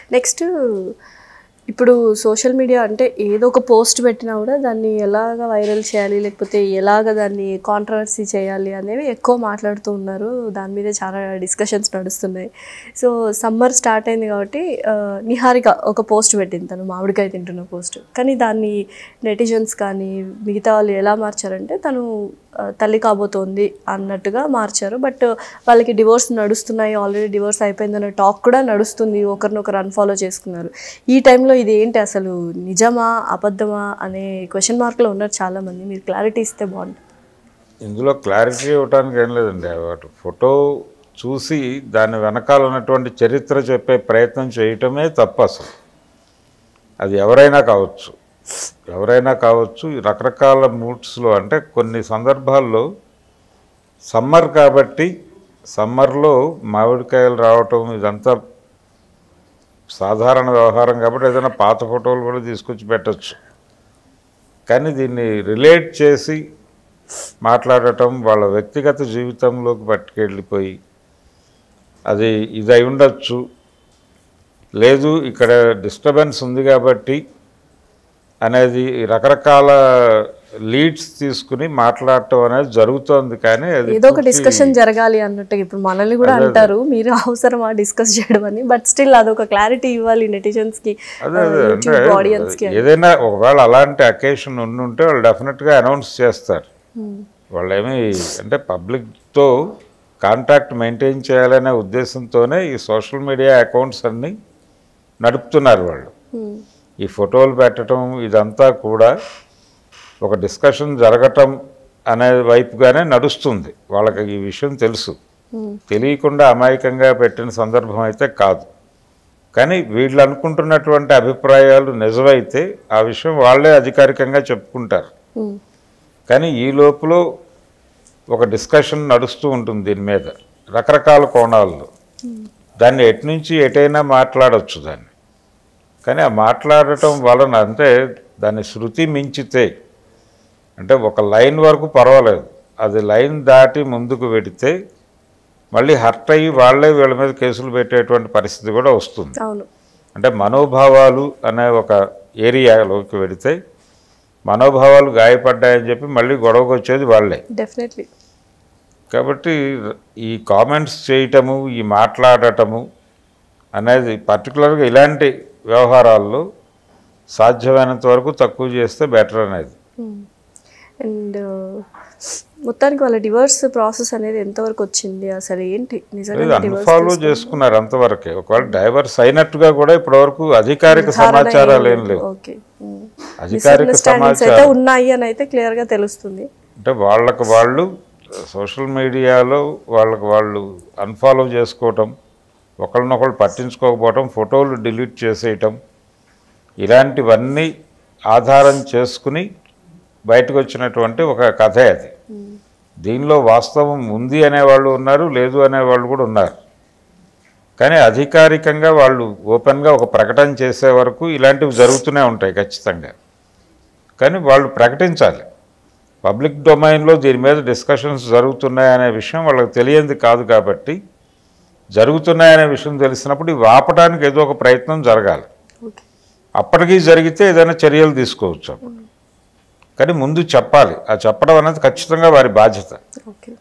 Next ఇప్పుడు social media అంటే ఏదో ఒక పోస్ట్ పెట్టినా కూడా దాన్ని ఎలాగ వైరల్ చేయాలి లేకపోతే ఎలాగ దాన్ని కాంట్రవర్సీ చేయాలి అనేవి ఎక్కువ మాట్లాడుతూ ఉన్నారు దాని మీద చాలా డిస్కషన్స్ నడుస్తున్నాయి సో సమ్మర్ స్టార్ట్ అయింది కాబట్టి ఆ, నిహారిక ఒక పోస్ట్ పెట్టింది తను మామిడికాయ తింటున్న పోస్ట్ కానీ దాన్ని నెటిజన్స్ కానీ మిగతా వాళ్ళు ఎలా మార్చారంటే తను ఆ, తల్లి కాబోతోంది అన్నట్టుగా మార్చారు బట్ వాళ్ళకి డివోర్స్ నడుస్తున్నాయి ఆల్రెడీ డివోర్స్ అయిపోయిందన్న టాక్ కూడా నడుస్తుంది ఒకరినొకరు అన్ఫాలో చేసుకున్నారు ఈ టైంలో ఇది ఏంటి అసలు నిజమా అబద్ధమా అనే క్వశ్చన్ మార్క్లో ఉన్నారు చాలామంది మీరు క్లారిటీ ఇస్తే బాగుంటుంది ఇందులో క్లారిటీ ఇవ్వడానికి ఏం లేదండి వాటి ఫోటో చూసి దాని వెనకాల ఉన్నటువంటి చరిత్ర చెప్పే ప్రయత్నం చేయటమే తప్పు అసలు అది ఎవరైనా కావచ్చు ఎవరైనా కావచ్చు ఈ రకరకాల మూడ్స్లో అంటే కొన్ని సందర్భాల్లో సమ్మర్ కాబట్టి సమ్మర్లో మామిడికాయలు రావటం ఇదంతా సాధారణ వ్యవహారం కాబట్టి ఏదైనా పాత ఫోటోలు కూడా తీసుకొచ్చి పెట్టచ్చు కానీ దీన్ని రిలేట్ చేసి మాట్లాడటం వాళ్ళ వ్యక్తిగత జీవితంలోకి పట్టుకెళ్ళిపోయి అది ఇది అయి ఉండొచ్చు లేదు ఇక్కడ డిస్టర్బెన్స్ ఉంది కాబట్టి అనేది రకరకాల లీడ్స్ తీసుకుని మాట్లాడటం అనేది జరుగుతోంది కానీ అది ఏదో ఒక డిస్కషన్ జరగాలి అన్నట్టుగా ఇప్పుడు మనల్ని కూడా అంటారు మీరు అవసరమా డిస్కస్ చేయడం అని బట్ స్టిల్ అదొక క్లారిటీ ఇవ్వాలి నెటిజన్స్ కి అదే అదే అంటే యూట్యూబ్ ఆడియన్స్ కి ఏదైనా ఒకవేళ అలాంటి అకేషన్ ఉండుంటే వాళ్ళు డెఫినెట్గా అనౌన్స్ చేస్తారు వాళ్ళేమి అంటే పబ్లిక్తో కాంటాక్ట్ మెయింటైన్ చేయాలనే ఉద్దేశంతోనే ఈ సోషల్ మీడియా అకౌంట్స్ అన్నీ నడుపుతున్నారు వాళ్ళు Hmm. ఈ ఫోటోలు పెట్టడం ఇదంతా కూడా ఒక డిస్కషన్ జరగటం అనే వైపుగానే నడుస్తుంది వాళ్ళకి ఈ విషయం తెలుసు Hmm. తెలియకుండా అమాయకంగా పెట్టిన సందర్భం అయితే కాదు కానీ వీళ్ళు అనుకుంటున్నటువంటి అభిప్రాయాలు నిజమైతే ఆ విషయం వాళ్ళే అధికారికంగా చెప్పుకుంటారు Hmm. కానీ ఈ లోపల ఒక డిస్కషన్ నడుస్తూ ఉంటుంది దీని మీద రకరకాల కోణాల్లో దాన్ని ఎటు నుంచి ఎటైనా మాట్లాడవచ్చు దాన్ని కానీ ఆ మాట్లాడటం వలన అంటే దాన్ని శృతి మించితే అంటే ఒక లైన్ వరకు పర్వాలేదు అది లైన్ దాటి ముందుకు పెడితే మళ్ళీ హర్ట్ అయ్యి వాళ్ళే వీళ్ళ మీద కేసులు పెట్టేటువంటి పరిస్థితి కూడా వస్తుంది అవును అంటే మనోభావాలు అనే ఒక ఏరియాలోకి వెడితే మనోభావాలు గాయపడ్డాయని చెప్పి మళ్ళీ గొడవకు వచ్చేది వాళ్ళే డెఫినెట్లీ కాబట్టి ఈ కామెంట్స్ చేయటము ఈ మాట్లాడటము అనేది పర్టికులర్గా ఇలాంటి వ్యవహారాల్లో సాధ్యమైనంత వరకు తక్కువ చేస్తే బెటర్ అనేది అండ్ మొత్తానికి వాళ్ళ డివోర్స్ ప్రాసెస్ అనేది ఎంతవరకు వచ్చింది అసలు ఏంటి నిజంగా అన్ఫాలో చేసుకున్నారు అంతవరకే ఒకవేళ డైవర్స్ అయినట్టుగా కూడా ఇప్పటివరకు అధికారిక సమాచారాలు ఏం లేవు ఓకే అధికారిక మిస్అండర్స్టాండింగ్స్ అయితే ఉన్నాయి అని అయితే క్లియర్ గా తెలుస్తుంది అంటే వాళ్ళకి వాళ్ళు సోషల్ మీడియాలో వాళ్ళకి వాళ్ళు అన్ఫాలో చేసుకోవటం ఒకళ్ళనొకళ్ళు పట్టించుకోకపోవటం ఫోటోలు డిలీట్ చేసేయటం ఇలాంటివన్నీ ఆధారం చేసుకుని బయటకు వచ్చినటువంటి ఒక కథే అది దీనిలో వాస్తవం ఉంది అనేవాళ్ళు ఉన్నారు లేదు అనేవాళ్ళు కూడా ఉన్నారు కానీ అధికారికంగా వాళ్ళు ఓపెన్గా ఒక ప్రకటన చేసే వరకు ఇలాంటివి జరుగుతూనే ఉంటాయి ఖచ్చితంగా కానీ వాళ్ళు ప్రకటించాలి పబ్లిక్ డొమైన్లో దీని మీద డిస్కషన్స్ జరుగుతున్నాయనే విషయం వాళ్ళకి తెలియంది కాదు కాబట్టి జరుగుతున్నాయనే విషయం తెలిసినప్పుడు ఇవి ఆపడానికి ఏదో ఒక ప్రయత్నం జరగాలి ఓకే అప్పటికీ జరిగితే ఏదైనా చర్యలు తీసుకోవచ్చు అప్పుడు కానీ ముందు చెప్పాలి ఆ చెప్పడం అనేది ఖచ్చితంగా వారి బాధ్యత ఓకే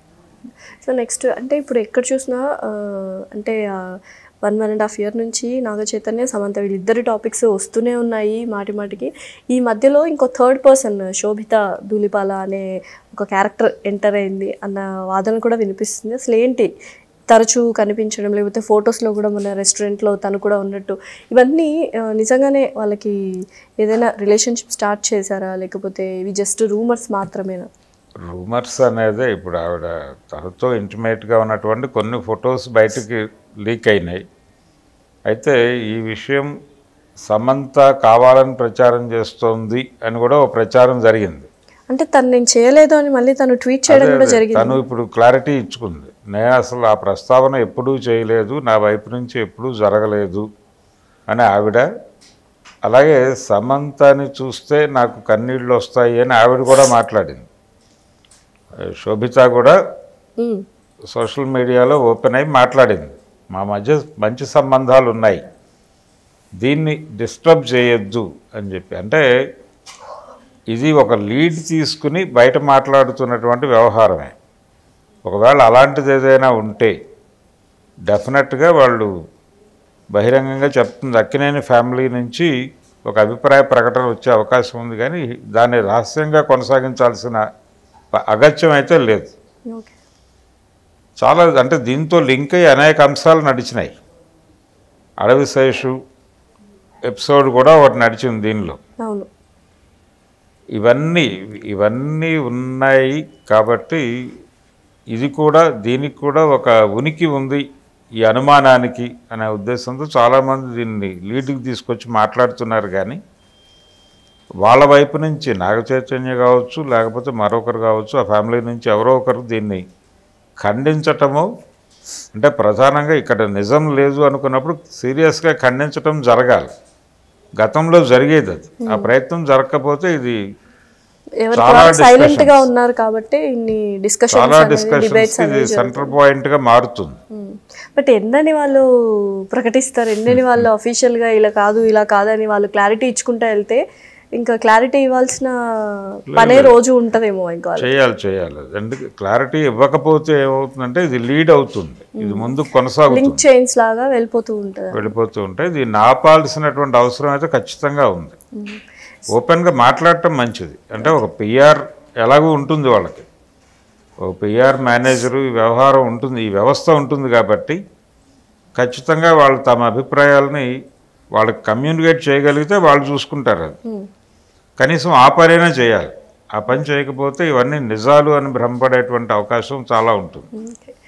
సో నెక్స్ట్ అంటే ఇప్పుడు ఎక్కడ చూసినా ఆ, అంటే one one and half year నుంచి నాగ చైతన్య సమంత వీళ్ళిద్దరి టాపిక్స్ వస్తూనే ఉన్నాయి మాటి మాటికి ఈ మధ్యలో ఇంకో థర్డ్ పర్సన్ శోభిత ధూళిపాల అనే ఒక క్యారెక్టర్ ఎంటర్ అయింది అన్న వాదన కూడా వినిపిస్తుంది అసలు ఏంటి తరచూ కనిపించడం లేకపోతే ఫొటోస్లో కూడా మన రెస్టారెంట్లో తను కూడా ఉన్నట్టు ఇవన్నీ ఆ, నిజంగానే వాళ్ళకి ఏదైనా రిలేషన్షిప్ స్టార్ట్ చేశారా లేకపోతే ఇవి జస్ట్ రూమర్స్ మాత్రమేనా రూమర్స్ అనేది ఇప్పుడు ఆవిడ తనతో ఇంటిమేట్గా ఉన్నటువంటి కొన్ని ఫొటోస్ బయటికి లీక్ అయినాయి అయితే ఈ విషయం సమంత కావాలని ప్రచారం చేస్తోంది అని కూడా ఒక ప్రచారం జరిగింది అంటే తను నేను చేయలేదు అని మళ్ళీ తను ట్వీట్ చేయడం అదే, కూడా అదే. జరిగింది తను ఇప్పుడు క్లారిటీ ఇచ్చుకుంది నేను అసలు ఆ ప్రస్తావన ఎప్పుడూ చేయలేదు నా వైపు నుంచి ఎప్పుడూ జరగలేదు అని ఆవిడ అలాగే సమంతని చూస్తే నాకు కన్నీళ్ళు వస్తాయి అని ఆవిడ కూడా మాట్లాడింది శోభిత కూడా ఉమ్, సోషల్ మీడియాలో ఓపెన్ అయి మాట్లాడింది మా మధ్య మంచి సంబంధాలు ఉన్నాయి దీన్ని డిస్టర్బ్ చేయొద్దు అని చెప్పి అంటే ఇది ఒక లీడ్ తీసుకుని బయట మాట్లాడుతున్నటువంటి వ్యవహారమే ఒకవేళ అలాంటిది ఏదైనా ఉంటే డెఫినెట్గా వాళ్ళు బహిరంగంగా చెప్తుంది అక్కినేని ఫ్యామిలీ నుంచి ఒక అభిప్రాయ ప్రకటన వచ్చే అవకాశం ఉంది కానీ దాన్ని రహస్యంగా కొనసాగించాల్సిన ప- అగత్యం అయితే లేదు ఓకే చాలా అంటే దీంతో లింక్ అయ్యి అనేక అంశాలు నడిచినాయి అడవి శేషు ఎపిసోడ్ కూడా ఒకటి నడిచింది దీనిలో అవును ఇవన్నీ ఇవన్నీ ఉన్నాయి కాబట్టి ఇది కూడా దీనికి కూడా ఒక ఉనికి ఉంది ఈ అనుమానానికి అనే ఉద్దేశంతో చాలామంది దీన్ని లీడ్కి తీసుకొచ్చి మాట్లాడుతున్నారు కానీ వాళ్ళ వైపు నుంచి నాగ చైతన్య కావచ్చు లేకపోతే మరొకరు కావచ్చు ఆ ఫ్యామిలీ నుంచి ఎవరో ఒకరు దీన్ని ఖండించటము అంటే ప్రధానంగా ఇక్కడ నిజం లేదు అనుకున్నప్పుడు సీరియస్గా ఖండించటం జరగాలి గతంలో జరిగేది అది ఆ ప్రయత్నం జరగకపోతే ఇది ఎవరికి చాలా వాళ్ళు సైలెంట్ గా discussions. ఉన్నారు కాబట్టి ఇన్ని చాలా డిస్కషన్స్ డిస్కషన్స్ డిబేట్స్ ఇది సెంటర్ పాయింట్గా మారుతుంది బట్ ఎన్నని వాళ్ళు ప్రకటిస్తారు ఎన్నని వాళ్ళు అఫీషియల్ గా ఇలా కాదు ఇలా కాదని వాళ్ళు క్లారిటీ ఇచ్చుకుంటా వెళ్తే ఇంకా క్లారిటీ ఇవ్వాల్సిన పనే రోజు ఉంటదేమో ఇంకా వాళ్ళకి. చేయాలి చేయాలి ఎందుకు క్లారిటీ ఇవ్వకపోతే ఏమవుతుందంటే ఇది లీడ్ అవుతుంది ఇది ముందు కొనసాగుతుంది లింక్ చైన్స్ లాగా వెళ్ళిపోతూ ఉంటది వెళ్ళిపోతూ ఉంటే దీన్ని ఆపాల్సినటువంటి అవసరం అయితే ఖచ్చితంగా ఉంది ఓపెన్గా మాట్లాడటం మంచిది అంటే ఒక పిఆర్ ఎలాగూ ఉంటుంది వాళ్ళకి ఒక పిఆర్ మేనేజరు ఈ వ్యవహారం ఉంటుంది ఈ వ్యవస్థ ఉంటుంది కాబట్టి ఖచ్చితంగా వాళ్ళు తమ అభిప్రాయాలని వాళ్ళకి కమ్యూనికేట్ చేయగలిగితే వాళ్ళు చూసుకుంటారు అది ఉమ్. కనీసం ఆ పనైనా చేయాలి ఆ పని చేయకపోతే ఇవన్నీ నిజాలు అని భ్రమపడేటువంటి అవకాశం చాలా ఉంటుంది ఓకే